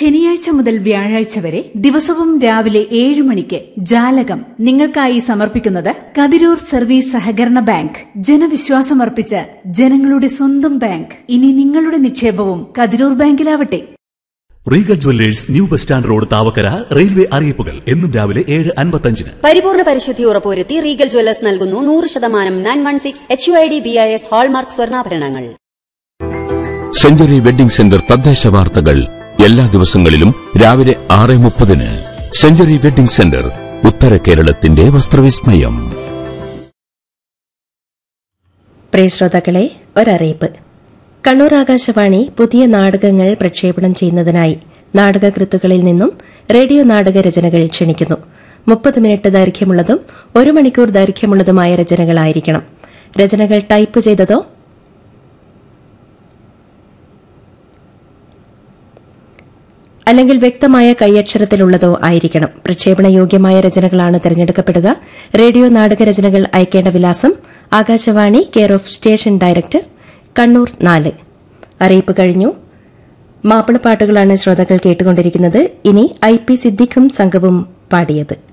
ശനിയാഴ്ച മുതൽ വ്യാഴാഴ്ച വരെ ദിവസവും രാവിലെ ഏഴ് മണിക്ക് ജാലകം നിങ്ങൾക്കായി സമർപ്പിക്കുന്നത് കതിരൂർ സർവീസ് സഹകരണ ബാങ്ക് ജനവിശ്വാസമർപ്പിച്ച ജനങ്ങളുടെ സ്വന്തം ബാങ്ക് ഇനി നിങ്ങളുടെ നിക്ഷേപവും കതിരൂർ ബാങ്കിലാവട്ടെ regal jewellers new bus stand road Thavakkara railway അറിയിപ്പുകൾ എന്നും രാവിലെ ഏഴ് അൻപത്തഞ്ചിന് പരിപൂർണ പരിശുദ്ധി ഉറപ്പുവരുത്തി റീഗൽ ജ്വല്ലേഴ്സ് നൽകുന്നു നൂറ് ശതമാനം nine one six H U I D B I S hallmark സ്വർണ്ണാഭരണങ്ങൾ സെഞ്ചുറി വെഡിംഗ് സെന്റർ തദ്ദേശ വാർത്തകൾ എല്ലാ ദിവസങ്ങളിലും രാവിലെ ആറ് മുപ്പതിന് സെഞ്ചുറി വെഡിംഗ് സെന്റർ ഉത്തര കേരളത്തിന്റെ വസ്ത്രവിസ്മയം പ്രിയ ശ്രോതാക്കളെ ഒരറിയിപ്പ് കണ്ണൂർ ആകാശവാണി പുതിയ നാടകങ്ങൾ പ്രക്ഷേപണം ചെയ്യുന്നതിനായി നാടകകൃത്തുക്കളിൽ നിന്നും റേഡിയോ നാടക രചനകൾ ക്ഷണിക്കുന്നു മുപ്പത് മിനിറ്റ് ദൈർഘ്യമുള്ളതും ഒരു മണിക്കൂർ ദൈർഘ്യമുള്ളതുമായ രചനകളായിരിക്കണം രചനകൾ ടൈപ്പ് ചെയ്തതോ അല്ലെങ്കിൽ വ്യക്തമായ കൈയക്ഷരത്തിലുള്ളതോ ആയിരിക്കണം പ്രക്ഷേപണ യോഗ്യമായ രചനകളാണ് തിരഞ്ഞെടുക്കപ്പെടുക റേഡിയോ നാടക രചനകൾ അയക്കേണ്ട വിലാസം Akashvani care of station director Kannur നാല് അറിയിപ്പ് കഴിഞ്ഞു മാപ്പിളപ്പാട്ടുകളാണ് ശ്രോതാക്കൾ കേട്ടുകൊണ്ടിരിക്കുന്നത് ഇനി ഐ പി സിദ്ദിഖും സംഘവും പാടിയത്